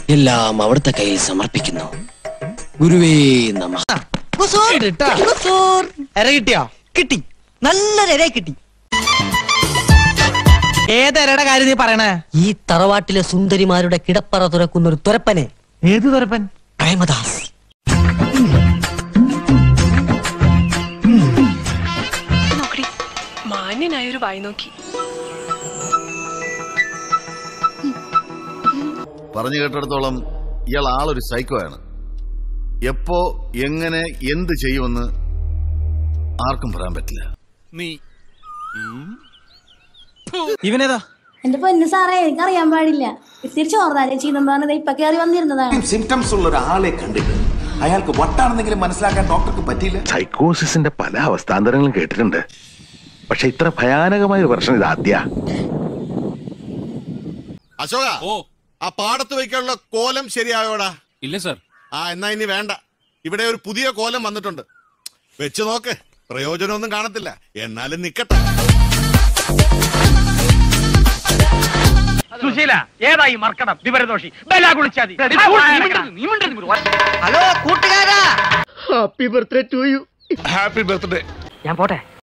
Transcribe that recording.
എല്ലാം അവിടുത്തെ കയ്യിൽ സമർപ്പിക്കുന്നു ഗുരുവേ നമ എര കിട്ടിയോ കിട്ടി നല്ലൊരു എര കിട്ടി ഏതെരയുടെ കാര്യം നീ പറയണേ ഈ തറവാട്ടിലെ സുന്ദരിമാരുടെ കിടപ്പറ തുറക്കുന്ന ഒരു തുരപ്പനെ ഏത് തുരപ്പൻ പ്രേമദാസ് നോക്കടി മാന്യനായൊരു വായി നോക്കി പറഞ്ഞു കേട്ടിടത്തോളം ഇയാൾ ആളൊരു സൈക്കോ ആണ് എപ്പോ എങ്ങനെ എന്ത് ചെയ്യുമെന്ന് ആർക്കും പറയാൻ പറ്റില്ല ഇവനേതാ എന്റെ പൊന്നു സാറേ എനിക്കറിയാൻ പാടില്ല ഇത്തിരി ചോർന്നാലേ ചീന്നെന്ന് പറഞ്ഞത് ഇപ്പൊ കയറി വന്നിരുന്നതാണ് സിംറ്റംസ് ഉള്ള ഒരാളെ കണ്ടിട്ട് അയാൾക്ക് വട്ടാണെന്നെങ്കിലും മനസ്സിലാക്കാൻ ഡോക്ടർക്ക് പറ്റിയില്ല സൈക്കോസിന്റെ പല അവസ്ഥാന്തരങ്ങളും കേട്ടിട്ടുണ്ട് പക്ഷെ ഇത്ര ഭയാനകമായ ഒരു പ്രശ്നം ഇത് ആദ്യ അശോക ഓ ആ പാടത്ത് വയ്ക്കാനുള്ള കോലം ശരിയായോടാ ഇല്ല സർ ആ എന്നാ ഇനി വേണ്ട ഇവിടെ ഒരു പുതിയ കോലം വന്നിട്ടുണ്ട് വെച്ച് നോക്ക് പ്രയോജനമൊന്നും കാണത്തില്ല എന്നാലും നിക്കട്ടെ സുശീല ഏതായി മർക്കടം വിവരദോഷി ബലാ കുളിച്ചാതി ഹലോ കൂട്ടുകാരാ ഹാപ്പി ബർത്ത്ഡേ